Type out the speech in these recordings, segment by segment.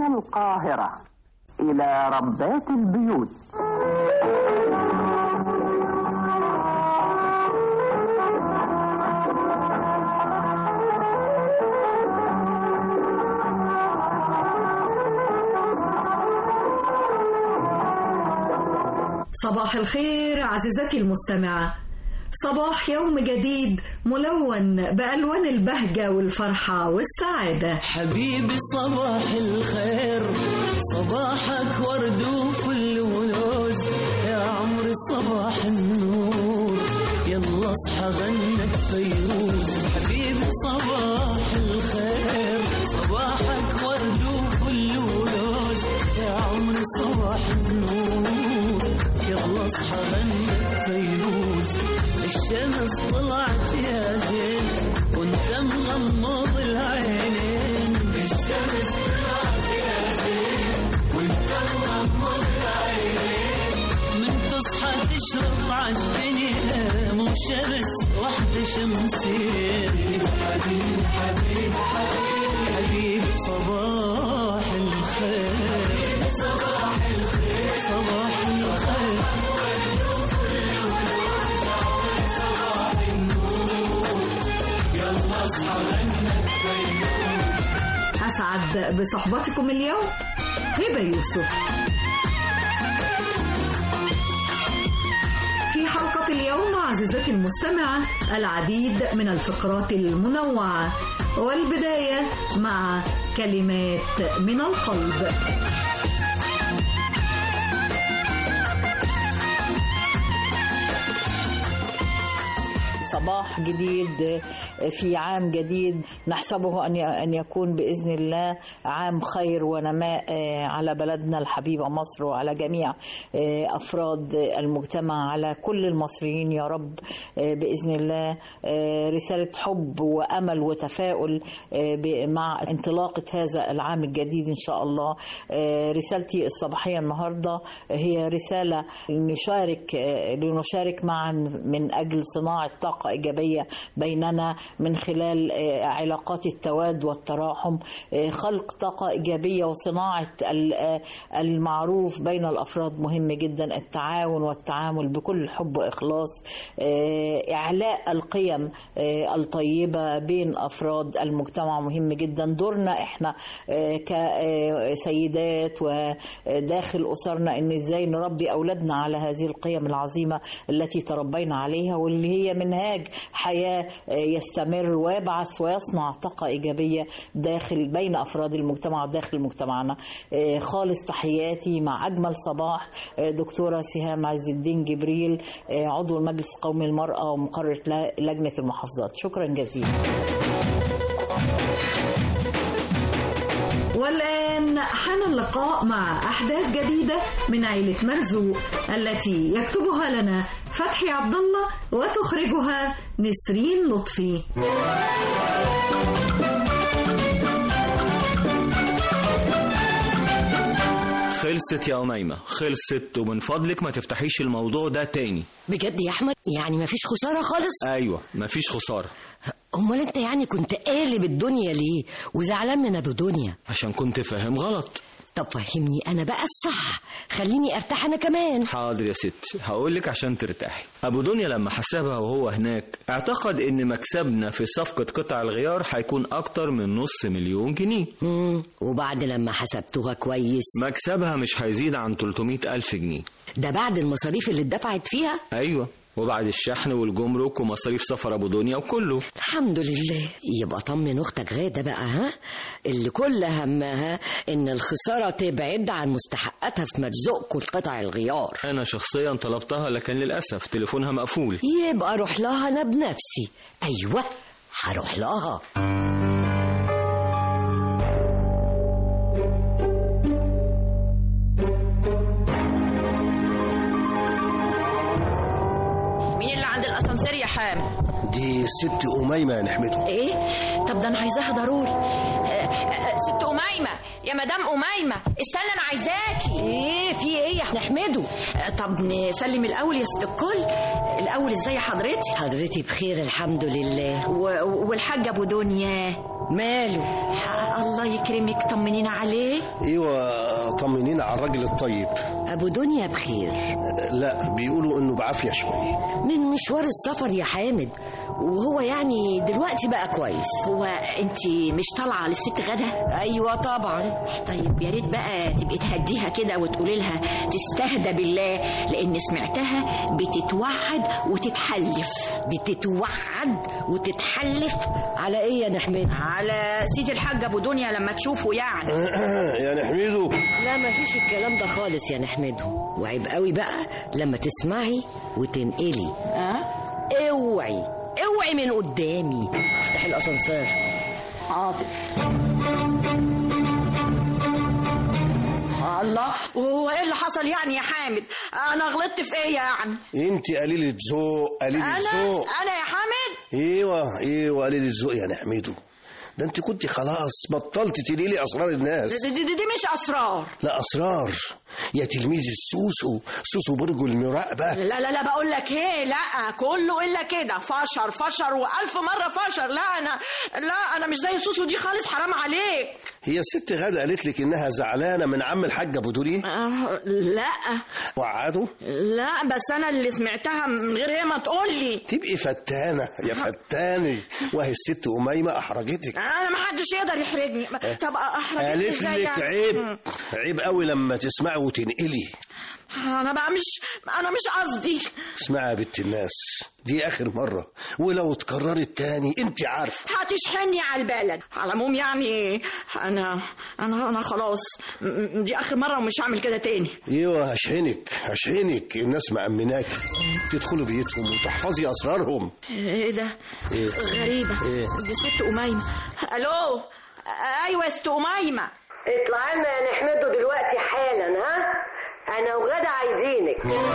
من القاهرة إلى ربات البيوت صباح الخير عزيزتي المستمعة صباح يوم جديد ملون بألوان البهجة والفرحة والسعادة حبيبي صباح الخير صباحك ورد وفل ولوز يا عمري صباح النور يلا اصحى غنك فيروز حبيبي صباح الخير صباحك ورد وفل ولوز يا عمري صباح النور يلا اصحى غنك فيروز الشمس طلعت يا زين وانت مغمض العينين الشمس طلعت يا زين وانت مغمض العينين من تصحى تشرق عالدنيا مو شمس واحدة شمسين حبيبي حبيبي حبيبي حبيبي صباح الخير صباح الخير صباح الخير أسعد بصحبتكم اليوم هبة يوسف في حلقة اليوم عزيزتي المستمعة العديد من الفقرات المنوعة والبداية مع كلمات من القلب صباح جديد في عام جديد نحسبه أن أن يكون بإذن الله عام خير ونماء على بلدنا الحبيبة مصر وعلى جميع أفراد المجتمع على كل المصريين يا رب بإذن الله رسالة حب وأمل وتفاؤل مع انطلاقة هذا العام الجديد إن شاء الله رسالتي الصباحية النهاردة هي رسالة نشارك لنشارك معا من أجل صناعة طاقة إيجابية بيننا من خلال علاقات التواد والتراحم خلق طاقة إيجابية وصناعة المعروف بين الأفراد مهم جدا التعاون والتعامل بكل حب وإخلاص إعلاء القيم الطيبة بين أفراد المجتمع مهم جدا دورنا إحنا كسيدات وداخل أسرنا إن إزاي نربي أولادنا على هذه القيم العظيمة التي تربينا عليها واللي هي منهاج حياة يستمر ويبعث ويصنع طاقة إيجابية داخل بين أفراد المجتمع داخل مجتمعنا خالص تحياتي مع أجمل صباح دكتورة سهام عز الدين جبريل عضو المجلس القومي للمرأة ومقررة لجنة المحافظات شكرا جزيلا والآن حان اللقاء مع أحداث جديدة من عيلة مرزوق التي يكتبها لنا فتحي عبد الله وتخرجها نسرين لطفي خلصت يا أميمة خلصت ومن فضلك ما تفتحيش الموضوع ده تاني بجد يا احمد يعني مفيش خساره خالص أيوة مفيش خسارة امال انت يعني كنت قالب الدنيا ليه وزعلان من ابو دنيا عشان كنت فاهم غلط طب فهمني انا بقى الصح خليني ارتاح انا كمان حاضر يا ست هقولك عشان ترتاحي أبو دنيا لما حسبها وهو هناك اعتقد إن مكسبنا في صفقة قطع الغيار هيكون أكتر من نص مليون جنيه امم وبعد لما حسبتوها كويس مكسبها مش هيزيد عن 300 ألف جنيه ده بعد المصاريف اللي اتدفعت فيها أيوة وبعد الشحن والجمرك ومصاريف سفر أبو دنيا وكله الحمد لله يبقى طمن اختك غاده بقى ها اللي كل همها ان الخساره تبعد عن مستحقاتها في مرزقكم قطع الغيار أنا شخصيا طلبتها لكن للأسف تليفونها مقفول يبقى اروح لها انا بنفسي ايوه هروح لها مين اللي عند الاسانسير يا حام دي ست أميمة يا نحمته ايه طب ده انا عايزاها ضروري آه، آه، ست اميمه يا مدام اميمه استنى انا عايزاكي ايه في ايه يا نحمده آه، طب نسلم الاول يا ست الكل الاول ازاي حضرتك حضرتي بخير الحمد لله و- والحاج ابو دنيا ماله الله يكرمك طمنينا عليه ايوه طمنينا على الراجل الطيب ابو دنيا بخير لا بيقولوا انه بعافيه شويه من مشوار السفر يا حامد وهو يعني دلوقتي بقى كويس هو انت مش طالعه للست غدا ايوه طبعا طيب يا ريت بقى تبقي تهديها كده وتقولي لها تستهدى بالله لان سمعتها بتتوعد وتتحلف بتتوعد وتتحلف على ايه يا نحمد على سيدي الحاج ابو دنيا لما تشوفه يعني يا نحميدو لا ما فيش الكلام ده خالص يا نحمده وعيب قوي بقى لما تسمعي وتنقلي اه اوعي اوعي من قدامي افتحي الاسانسير حاضر الله وهو ايه اللي حصل يعني يا حامد انا غلطت في ايه يعني انت قليله ذوق قليله انا ذوق انا يا حامد ايوه ايوه قليله ذوق يا نحميدو ده انت كنت خلاص بطلت تنقلي اسرار الناس دي, دي, دي مش اسرار لا اسرار يا تلميذ السوسو سوسو برجو المراقبه لا لا لا بقول لك ايه لا كله الا كده فشر فشر والف مره فشر لا انا لا انا مش زي سوسو دي خالص حرام عليك هي الست غاده قالت لك انها زعلانه من عم الحاج ابو دوري آه لا وعده لا بس انا اللي سمعتها من غير هي ما تقول لي تبقي فتانه يا فتاني وهي الست اميمه احرجتك انا ما حدش يقدر يحرجني طب احرجني قالت ازاي لك يعني؟ عيب مم. عيب قوي لما تسمعي وتنقلي انا بقى مش انا مش قصدي اسمعي يا بنت الناس دي اخر مره ولو اتكررت تاني انت عارفه هتشحني على البلد على العموم يعني انا انا انا خلاص م- م- دي اخر مره ومش هعمل كده تاني ايوه هشحنك هشحنك الناس مأمناك تدخلوا بيتهم وتحفظي اسرارهم ايه ده إيه؟ غريبه إيه؟ دي ست اميمه الو ايوه يا ست اميمه اطلع لنا يا نحمده دلوقتي حالا ها انا وغدا عايزينك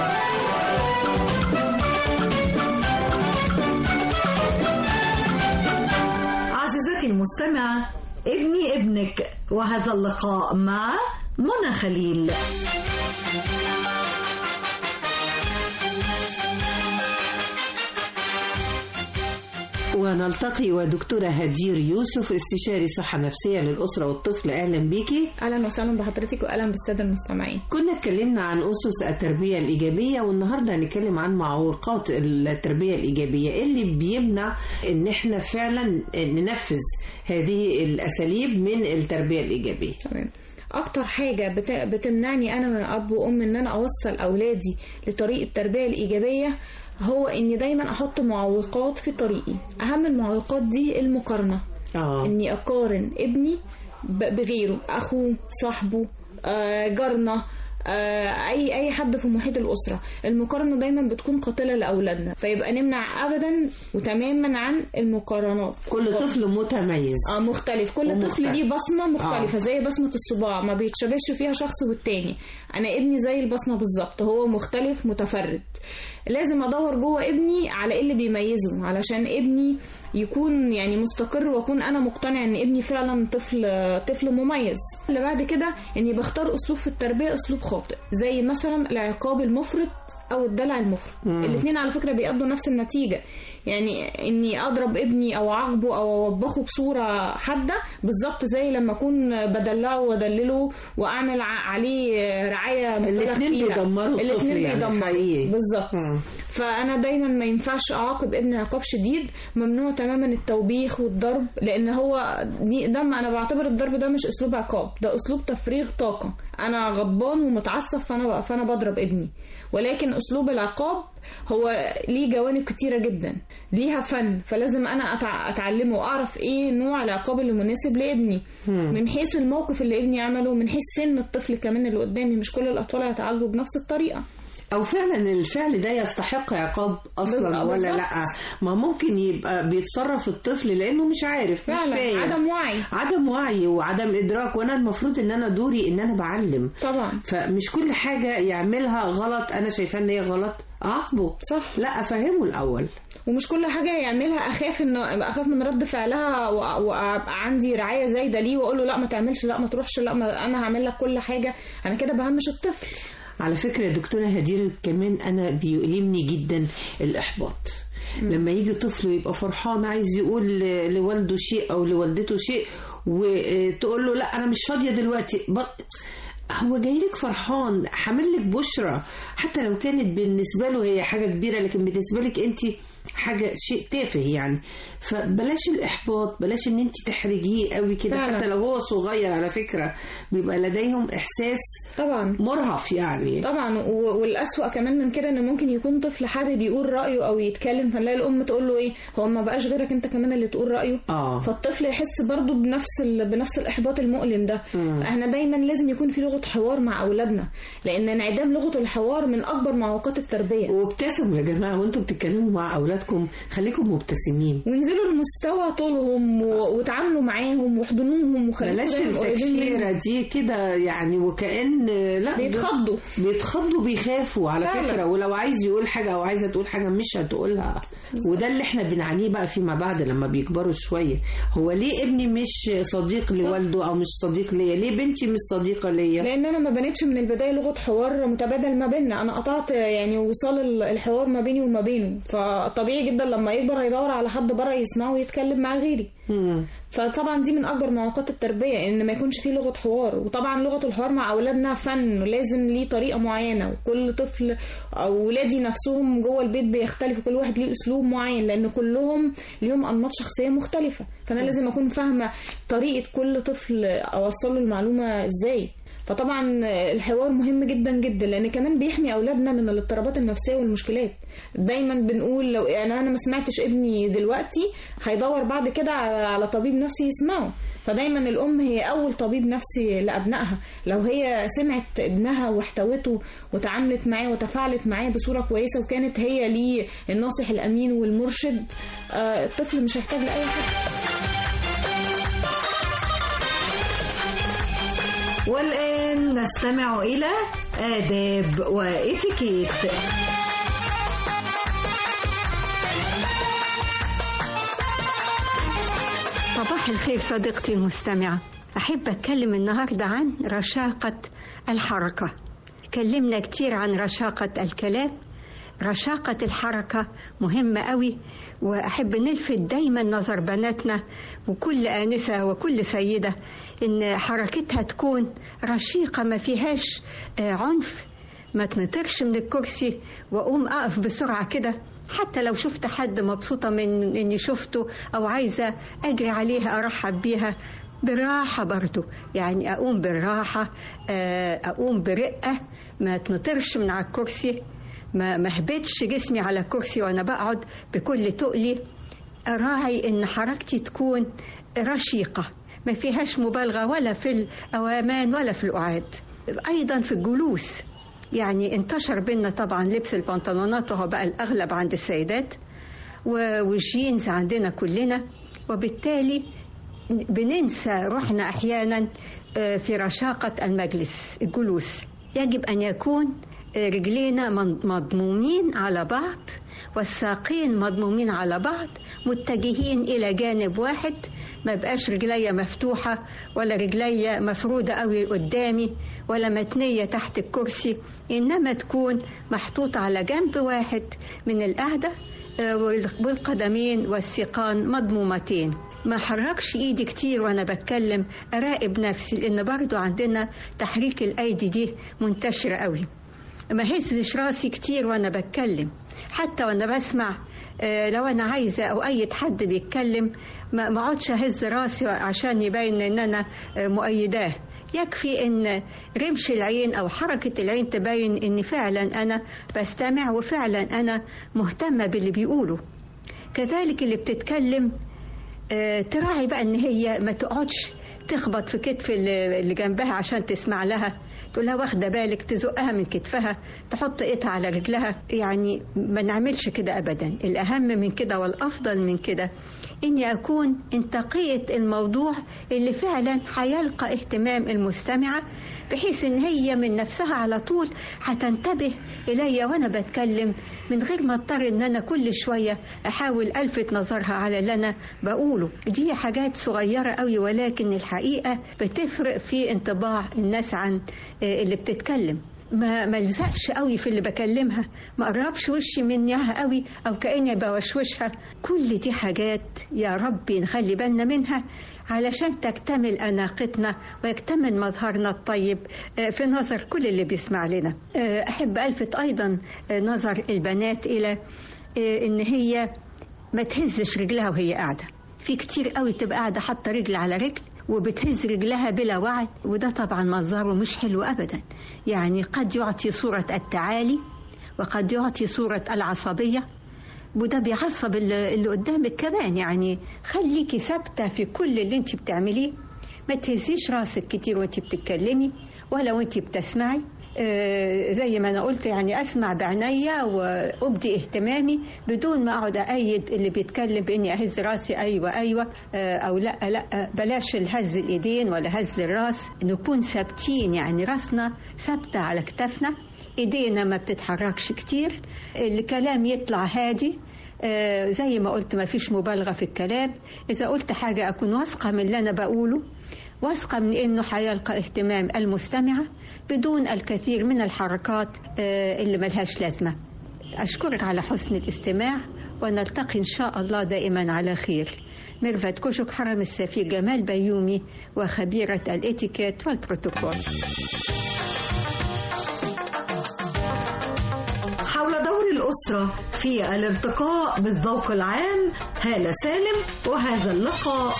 عزيزتي المستمعة ابني ابنك وهذا اللقاء مع منى خليل ونلتقي ودكتورة هدير يوسف استشاري صحة نفسية للأسرة والطفل أهلا بيكي اهلا وسهلا بحضرتك واهلا بالساده المستمعين كنا اتكلمنا عن أسس التربية الإيجابية والنهاردة هنتكلم عن معوقات التربية الإيجابية إيه اللي بيمنع إن إحنا فعلا ننفذ هذه الأساليب من التربية الإيجابية تمام اكتر حاجه بت... بتمنعني انا من اب وام ان انا اوصل اولادي لطريق التربيه الايجابيه هو اني دايما احط معوقات في طريقي اهم المعوقات دي المقارنه آه. اني اقارن ابني ب- بغيره اخوه صاحبه آه، جارنا آه، اي اي حد في محيط الاسره المقارنه دايما بتكون قاتله لاولادنا فيبقى نمنع ابدا وتماما عن المقارنات كل طفل متميز اه مختلف كل ومختلف. طفل ليه بصمه مختلفه آه. زي بصمه الصباع ما بيتشابهش فيها شخص والتاني انا ابني زي البصمه بالظبط هو مختلف متفرد لازم ادور جوه ابني على ايه اللي بيميزه علشان ابني يكون يعني مستقر واكون انا مقتنع ان ابني فعلا طفل طفل مميز اللي بعد كده اني بختار اسلوب في التربيه اسلوب خاطئ زي مثلا العقاب المفرط او الدلع المفرط مم. الاثنين على فكره بيأدوا نفس النتيجه يعني اني اضرب ابني او اعاقبه او اوبخه بصوره حاده بالظبط زي لما اكون بدلعه وادلله واعمل ع- عليه رعايه مبالغ الاتنين فيها. بيدمروا الطفل الاتنين يعني بيدمروا حقيقي. بالظبط مم. فانا دايما ما ينفعش اعاقب ابني عقاب شديد ممنوع تماما التوبيخ والضرب لان هو دي ده ما انا بعتبر الضرب ده مش اسلوب عقاب ده اسلوب تفريغ طاقه انا غضبان ومتعصب فانا فانا بضرب ابني ولكن اسلوب العقاب هو ليه جوانب كتيرة جدا ليها فن فلازم انا أتع- اتعلمه واعرف ايه نوع العقاب اللي مناسب لابني مم. من حيث الموقف اللي ابني عمله من حيث سن الطفل كمان اللي قدامي مش كل الاطفال هيتعالجوا بنفس الطريقه او فعلا الفعل ده يستحق عقاب اصلا بالظبط. ولا لا ما ممكن يبقى بيتصرف الطفل لانه مش عارف مش فعلا فاهم عدم وعي عدم وعي وعدم ادراك وانا المفروض ان انا دوري ان انا بعلم طبعا فمش كل حاجه يعملها غلط انا شايفاه ان هي غلط اعاقبه صح لا افهمه الاول ومش كل حاجه يعملها اخاف انه اخاف من رد فعلها و- وابقى عندي رعايه زايده ليه واقول له لا ما تعملش لا ما تروحش لا ما انا هعمل لك كل حاجه انا كده بهمش الطفل على فكرة يا دكتورة هدير كمان أنا بيؤلمني جدا الإحباط لما يجي طفل يبقى فرحان عايز يقول ل- لوالده شيء او لوالدته شيء وتقول له لا انا مش فاضيه دلوقتي ب- هو جاي لك فرحان حامل لك بشرى حتى لو كانت بالنسبه له هي حاجه كبيره لكن بالنسبه لك انت حاجه شيء تافه يعني فبلاش الاحباط بلاش ان انت تحرجيه قوي كده فعلا. حتى لو هو صغير على فكره بيبقى لديهم احساس طبعا مرهف يعني طبعا و- والأسوأ كمان من كده ان ممكن يكون طفل حابب يقول رأيه او يتكلم فنلاقي الام تقول له ايه هو ما بقاش غيرك انت كمان اللي تقول رأيه اه فالطفل يحس برضه بنفس ال... بنفس الاحباط المؤلم ده مم. احنا دايما لازم يكون في لغه حوار مع اولادنا لان انعدام لغه الحوار من اكبر معوقات التربيه وابتسموا يا جماعه وانتم بتتكلموا مع اولادكم خليكم مبتسمين وانزلوا لمستوى طولهم و... وتعاملوا معاهم واحضنوهم وخليكم بلاش دايما قريبين التكشيره منهم. دي كده يعني وكأن لا بيتخضوا. بيتخضوا بيخافوا على فعلا. فكره ولو عايز يقول حاجه او عايزه تقول حاجه مش هتقولها وده اللي احنا بنعانيه بقى فيما بعد لما بيكبروا شويه هو ليه ابني مش صديق لوالده او مش صديق ليا ليه بنتي مش صديقه ليا لان انا ما بنيتش من البدايه لغه حوار متبادل ما بيننا انا قطعت يعني وصال ال- الحوار ما بيني وما بينه فطبيعي جدا لما يكبر هيدور على حد بره يسمعه ويتكلم مع غيري مم. فطبعا دي من اكبر معوقات التربيه ان ما يكونش فيه لغه حوار وطبعا لغه الحوار مع اولادنا فن لازم ليه طريقه معينه وكل طفل او ولادي نفسهم جوه البيت بيختلفوا كل واحد ليه اسلوب معين لان كلهم ليهم انماط شخصيه مختلفه فانا لازم اكون فاهمه طريقه كل طفل اوصل له المعلومه ازاي فطبعا الحوار مهم جدا جدا لان كمان بيحمي اولادنا من الاضطرابات النفسيه والمشكلات دايما بنقول لو انا انا ما سمعتش ابني دلوقتي هيدور بعد كده على على طبيب نفسي يسمعه فدايما الام هي اول طبيب نفسي لابنائها لو هي سمعت ابنها واحتوته وتعاملت معاه وتفاعلت معاه بصوره كويسه وكانت هي ليه الناصح الامين والمرشد آه، الطفل مش هيحتاج لاي حاجه والآن نستمع إلى آداب وإتيكيت صباح الخير صديقتي المستمعة أحب أتكلم النهاردة عن رشاقة الحركة كلمنا كتير عن رشاقة الكلام رشاقة الحركة مهمة قوي وأحب نلفت دايما نظر بناتنا وكل آنسة وكل سيدة إن حركتها تكون رشيقة ما فيهاش آه، عنف ما تنطرش من الكرسي وأقوم أقف بسرعة كده حتى لو شفت حد مبسوطة من إني شفته أو عايزة أجري عليها أرحب بيها بالراحة برضو يعني أقوم بالراحة آه، أقوم برقة ما تنطرش من على الكرسي ما ما اهبطش جسمي على الكرسي وأنا بقعد بكل تقلي أراعي إن حركتي تكون رشيقة ما فيهاش مبالغة ولا في الأوامان ولا في القعاد أيضا في الجلوس يعني انتشر بينا طبعا لبس البنطلونات وهو بقى الأغلب عند السيدات و- والجينز عندنا كلنا وبالتالي بننسى روحنا أحيانا آه، في رشاقة المجلس الجلوس يجب أن يكون آه، رجلينا من- مضمومين على بعض والساقين مضمومين على بعض متجهين إلى جانب واحد ما بقاش رجليا مفتوحة ولا رجليا مفرودة قوي قدامي ولا متنية تحت الكرسي إنما تكون محطوطة على جنب واحد من القعدة آه، وال- والقدمين والساقان مضمومتين ما حركش ايدي كتير وانا بتكلم اراقب نفسي لان برضو عندنا تحريك الايدي دي منتشرة قوي ما هزش راسي كتير وانا بتكلم حتى وانا بسمع آه، لو انا عايزه او اي حد بيتكلم ما ما اقعدش اهز راسي عشان يبين ان انا آه، مؤيداه يكفي ان رمش العين او حركه العين تبين ان فعلا انا بستمع وفعلا انا مهتمه باللي بيقوله كذلك اللي بتتكلم آه، تراعي بقى ان هي ما تقعدش تخبط في كتف اللي اللي جنبها عشان تسمع لها تقول لها واخده بالك تزقها من كتفها تحط ايدها على رجلها يعني ما نعملش كده ابدا الاهم من كده والافضل من كده اني اكون انتقيت الموضوع اللي فعلا هيلقى اهتمام المستمعه بحيث ان هي من نفسها على طول هتنتبه الي وانا بتكلم من غير ما اضطر ان انا كل شويه احاول الفت نظرها على اللي انا بقوله دي حاجات صغيره قوي ولكن الحقيقه بتفرق في انطباع الناس عن آه، اللي بتتكلم ما ملزقش قوي في اللي بكلمها ما قربش وشي منها قوي او كاني بوشوشها كل دي حاجات يا ربي نخلي بالنا منها علشان تكتمل اناقتنا ويكتمل مظهرنا الطيب آه، في نظر كل اللي بيسمع لنا آه، احب الفت ايضا آه، نظر البنات الى آه، ان هي ما تهزش رجلها وهي قاعده في كتير قوي تبقى قاعده حاطه رجل على رجل وبتهز رجلها بلا وعي وده طبعا مظهره مش حلو ابدا يعني قد يعطي صوره التعالي وقد يعطي صوره العصبيه وده بيعصب اللي اللي قدامك كمان يعني خليكي ثابته في كل اللي انت بتعمليه ما تهزيش راسك كتير وانت بتتكلمي ولا وانت بتسمعي آه، زي ما انا قلت يعني اسمع بعينيا وابدي اهتمامي بدون ما اقعد ايد اللي بيتكلم باني اهز راسي ايوه ايوه آه، او لا لا بلاش الهز الايدين ولا هز الراس نكون ثابتين يعني راسنا ثابته على كتافنا ايدينا ما بتتحركش كتير الكلام يطلع هادي آه، زي ما قلت ما فيش مبالغه في الكلام اذا قلت حاجه اكون واثقه من اللي انا بقوله واثقة من أنه هيلقى اهتمام المستمعة بدون الكثير من الحركات آه، اللي ملهاش لازمة أشكرك على حسن الاستماع ونلتقي إن شاء الله دائما على خير ميرفت كشك حرم السفير جمال بيومي وخبيرة الاتيكيت والبروتوكول حول دور الأسرة في الارتقاء بالذوق العام هالة سالم وهذا اللقاء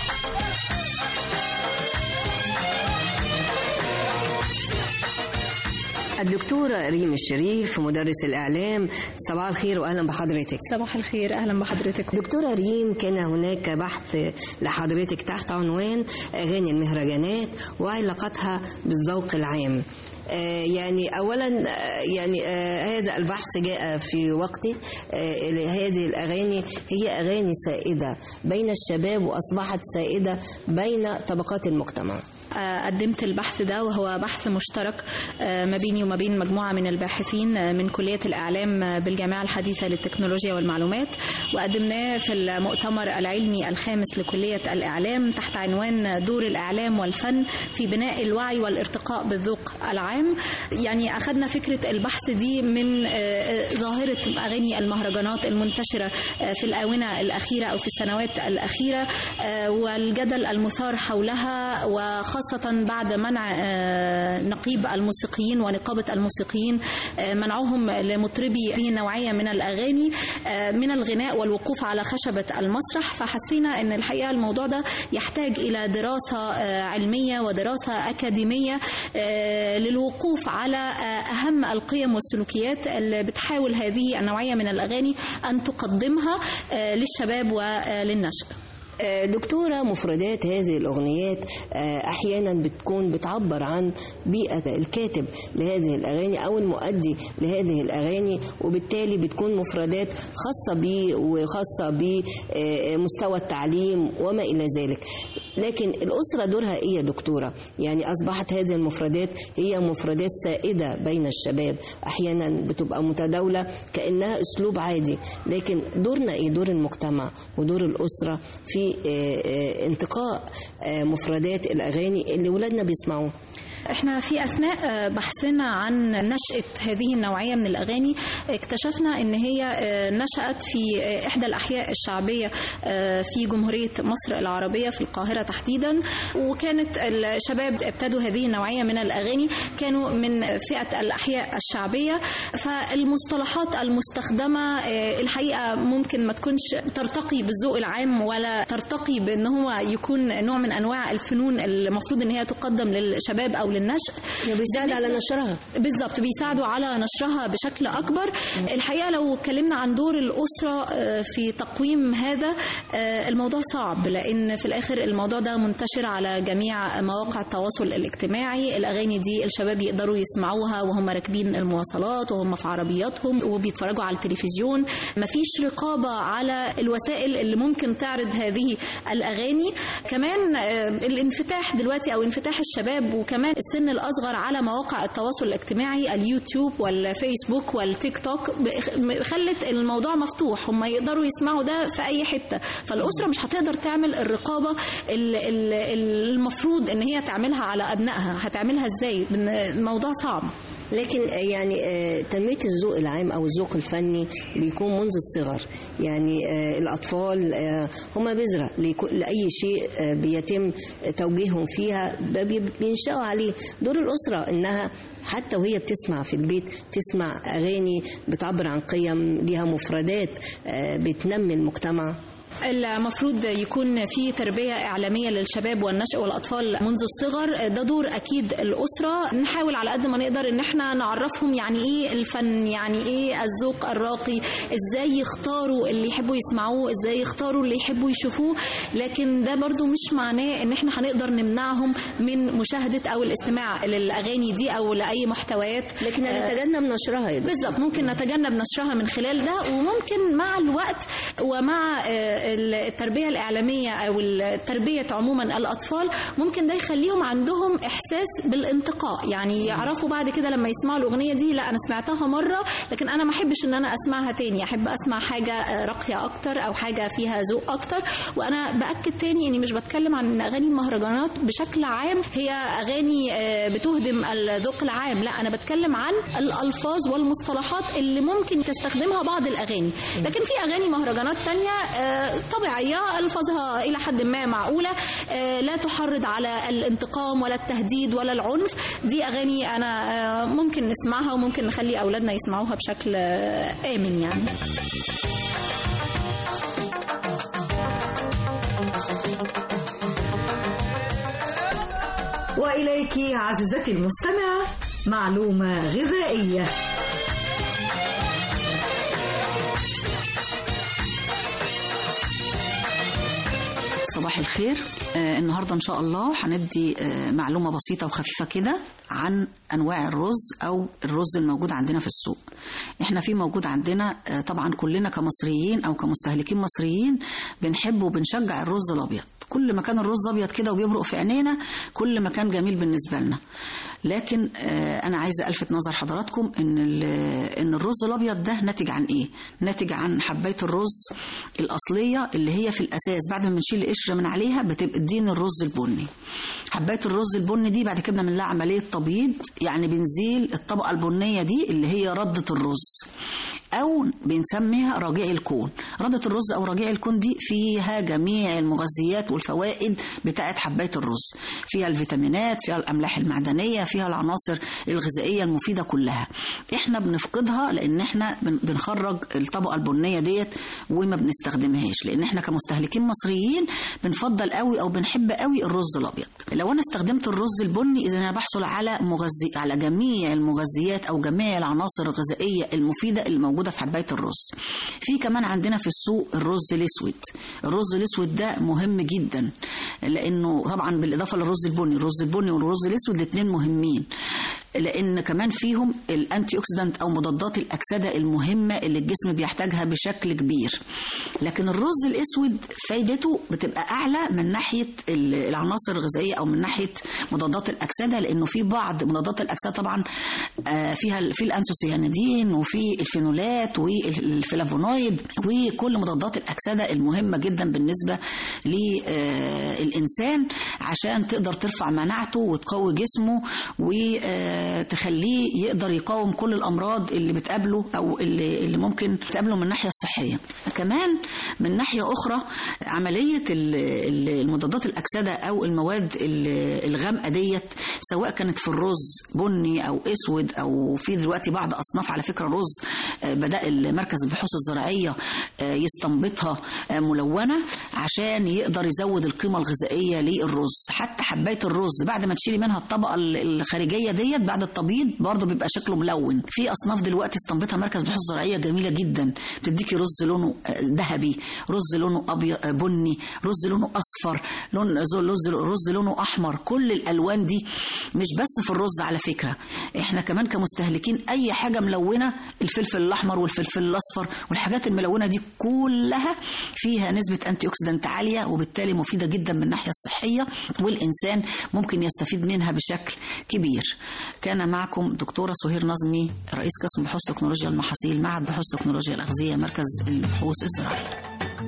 الدكتورة ريم الشريف مدرس الإعلام صباح الخير وأهلا بحضرتك صباح الخير أهلا بحضرتك دكتورة ريم كان هناك بحث لحضرتك تحت عنوان أغاني المهرجانات وعلاقتها بالذوق العام آه، يعني اولا آه، يعني آه، هذا البحث جاء في وقته آه، هذه الاغاني هي اغاني سائده بين الشباب واصبحت سائده بين طبقات المجتمع آه، قدمت البحث ده وهو بحث مشترك آه، ما بيني وما بين مجموعة من الباحثين آه، من كلية الإعلام آه، بالجامعة الحديثة للتكنولوجيا والمعلومات وقدمناه في المؤتمر العلمي الخامس لكلية الإعلام تحت عنوان دور الإعلام والفن في بناء الوعي والارتقاء بالذوق العام يعني أخذنا فكرة البحث دي من آه، آه، ظاهرة أغاني المهرجانات المنتشرة آه، في الآونة الأخيرة أو في السنوات الأخيرة آه، والجدل المثار حولها وخاصة بعد منع آه، نقيب الموسيقيين ونقابة الموسيقيين آه، منعهم لمطربي هذه النوعية من الأغاني آه، من الغناء والوقوف على خشبة المسرح فحسينا أن الحقيقة الموضوع ده يحتاج إلى دراسة آه، علمية ودراسة أكاديمية آه، للوقوف على آه، أهم القيم والسلوكيات اللي بتحاول هذه النوعية من الأغاني أن تقدمها آه، للشباب وللنشء آه، دكتورة مفردات هذه الأغنيات آه، أحيانا بتكون بتعبر عن بيئة الكاتب لهذه الأغاني أو المؤدي لهذه الأغاني وبالتالي بتكون مفردات خاصة بيه وخاصة بمستوى التعليم وما إلى ذلك لكن الأسرة دورها إيه يا دكتورة؟ يعني أصبحت هذه المفردات هي مفردات سائدة بين الشباب أحيانا بتبقى متداولة كأنها أسلوب عادي لكن دورنا إيه دور المجتمع ودور الأسرة في آه، آه، انتقاء آه، مفردات الأغاني اللي ولادنا بيسمعوها احنا في اثناء آه، بحثنا عن نشأة هذه النوعية من الاغاني اكتشفنا ان هي آه، نشأت في آه، احدى الاحياء الشعبية آه، في جمهورية مصر العربية في القاهرة تحديدا وكانت الشباب ابتدوا هذه النوعية من الاغاني كانوا من فئة الاحياء الشعبية فالمصطلحات المستخدمة آه، الحقيقة ممكن ما تكونش ترتقي بالذوق العام ولا ترتقي بان هو يكون نوع من انواع الفنون المفروض ان هي تقدم للشباب او للنشء بيساعد على نشرها بالظبط بيساعدوا على نشرها بشكل اكبر الحقيقه لو اتكلمنا عن دور الاسره آه، في تقويم هذا آه، الموضوع صعب لان في الاخر الموضوع ده منتشر على جميع مواقع التواصل الاجتماعي الاغاني دي الشباب يقدروا يسمعوها وهم راكبين المواصلات وهم في عربياتهم وبيتفرجوا على التلفزيون مفيش رقابه على الوسائل اللي ممكن تعرض هذه الاغاني كمان آه، الانفتاح دلوقتي او انفتاح الشباب وكمان السن الأصغر على مواقع التواصل الاجتماعي اليوتيوب والفيسبوك والتيك توك ب- خلت الموضوع مفتوح هم يقدروا يسمعوا ده في أي حتة فالأسرة مش هتقدر تعمل الرقابة ال- ال- المفروض إن هي تعملها على أبنائها هتعملها إزاي الموضوع صعب لكن يعني آه، تنمية الذوق العام أو الذوق الفني بيكون منذ الصغر يعني آه، الأطفال آه، هم بذرة لكو- لأي شيء آه، بيتم توجيههم فيها ب- بي- بينشأوا عليه دور الأسرة إنها حتى وهي بتسمع في البيت تسمع أغاني بتعبر عن قيم ليها مفردات آه، بتنمي المجتمع المفروض يكون في تربية إعلامية للشباب والنشء والأطفال منذ الصغر ده دور أكيد الأسرة نحاول على قد ما نقدر إن احنا نعرفهم يعني إيه الفن يعني إيه الذوق الراقي إزاي يختاروا اللي يحبوا يسمعوه إزاي يختاروا اللي يحبوا يشوفوه لكن ده برضو مش معناه إن احنا هنقدر نمنعهم من مشاهدة أو الاستماع للأغاني دي أو لأي محتويات لكن نتجنب نشرها يا دكتور. بالظبط ممكن نتجنب نشرها من خلال ده وممكن مع الوقت ومع آه، التربية الإعلامية أو تربية عموما الأطفال ممكن ده يخليهم عندهم إحساس بالانتقاء يعني يعرفوا بعد كده لما يسمعوا الأغنية دي لا أنا سمعتها مرة لكن أنا ما أحبش إن أنا أسمعها تاني أحب أسمع حاجة آه، راقية أكتر أو حاجة فيها ذوق أكتر وأنا بأكد تاني إني مش بتكلم عن إن أغاني المهرجانات بشكل عام هي أغاني آه، بتهدم الذوق العام لا أنا بتكلم عن الألفاظ والمصطلحات اللي ممكن تستخدمها بعض الأغاني لكن في أغاني مهرجانات تانية آه، طبيعية ألفاظها إلى حد ما معقولة آه، لا تحرض على الانتقام ولا التهديد ولا العنف دي أغاني أنا آه، ممكن نسمعها وممكن نخلي أولادنا يسمعوها بشكل آه، آمن يعني وإليك عزيزتي المستمعة معلومة غذائية صباح الخير آه النهارده ان شاء الله هندي آه معلومه بسيطه وخفيفه كده عن انواع الرز او الرز الموجود عندنا في السوق احنا في موجود عندنا آه طبعا كلنا كمصريين او كمستهلكين مصريين بنحب وبنشجع الرز الابيض كل ما كان الرز ابيض كده وبيبرق في عينينا كل ما كان جميل بالنسبه لنا لكن آه انا عايزه الفت نظر حضراتكم ان ال- ان الرز الابيض ده ناتج عن ايه ناتج عن حبايه الرز الاصليه اللي هي في الاساس بعد ما بنشيل القشره من عليها بتبقى تدينا الرز البني حبايه الرز البني دي بعد كده بنعمل لها عمليه تبييض يعني بنزيل الطبقه البنيه دي اللي هي رده الرز او بنسميها رجيع الكون رده الرز او رجيع الكون دي فيها جميع المغذيات والفوائد بتاعه حبايه الرز فيها الفيتامينات فيها الاملاح المعدنيه فيها العناصر الغذائيه المفيده كلها احنا بنفقدها لان احنا بن- بنخرج الطبقه البنيه ديت وما بنستخدمهاش لان احنا كمستهلكين مصريين بنفضل قوي او بنحب قوي الرز الابيض لو انا استخدمت الرز البني اذا انا بحصل على مغذي على جميع المغذيات او جميع العناصر الغذائيه المفيده اللي موجوده في حبايه الرز في كمان عندنا في السوق الرز الاسود الرز الاسود ده مهم جدا لانه طبعا بالاضافه للرز البني الرز البني والرز الاسود الاثنين مهمين لان كمان فيهم الانتي اوكسيدانت او مضادات الاكسده المهمه اللي الجسم بيحتاجها بشكل كبير لكن الرز الاسود فايدته بتبقى اعلى من ناحيه ال- العناصر الغذائيه او من ناحيه مضادات الاكسده لانه في بعض مضادات الاكسده طبعا آه، فيها ال- في الانسوسيانيدين وفي الفينولات والفلافونويد وكل مضادات الاكسده المهمه جدا بالنسبه للانسان عشان تقدر ترفع مناعته وتقوي جسمه وتخليه يقدر يقاوم كل الامراض اللي بتقابله او اللي اللي ممكن تقابله من الناحيه الصحيه كمان من ناحيه اخرى عمليه ال- ال- المضادات الاكسده او المواد ال- الغامقه ديت سواء كانت في الرز بني او اسود او في دلوقتي بعض اصناف على فكره رز آه، بدا المركز البحوث الزراعيه آه، يستنبطها آه، ملونه عشان يقدر يزود القيمه الغذائيه للرز حتى حبايه الرز بعد ما تشيلي منها الطبقه ال- الخارجيه ديت بعد التبييض برضه بيبقى شكله ملون في اصناف دلوقتي استنبطها مركز بحوث زراعيه جميله جدا بتديكي رز لونه آه، ذهبي رز لونه ابيض آه، بني رز لونه اصفر لون رز رز لونه احمر كل الالوان دي مش بس في الرز على فكره احنا كمان كمستهلكين اي حاجه ملونه الفلفل الاحمر والفلفل الاصفر والحاجات الملونه دي كلها فيها نسبه انتي اوكسيدنت عاليه وبالتالي مفيده جدا من الناحيه الصحيه والانسان ممكن يستفيد منها بشكل كبير كان معكم دكتوره سهير نظمي رئيس قسم بحوث تكنولوجيا المحاصيل معهد بحوث تكنولوجيا الاغذيه مركز البحوث الزراعيه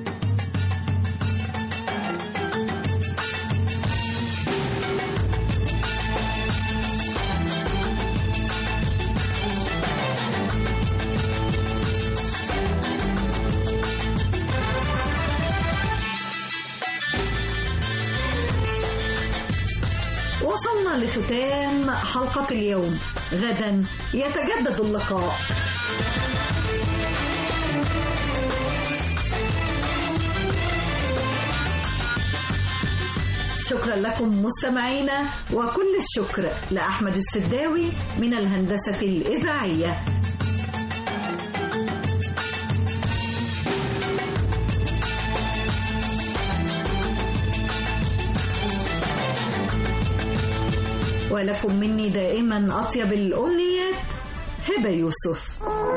وصلنا لختام حلقة اليوم غدا يتجدد اللقاء شكرا لكم مستمعينا وكل الشكر لأحمد السداوي من الهندسة الإذاعية ولكم مني دائما أطيب الأمنيات هبة يوسف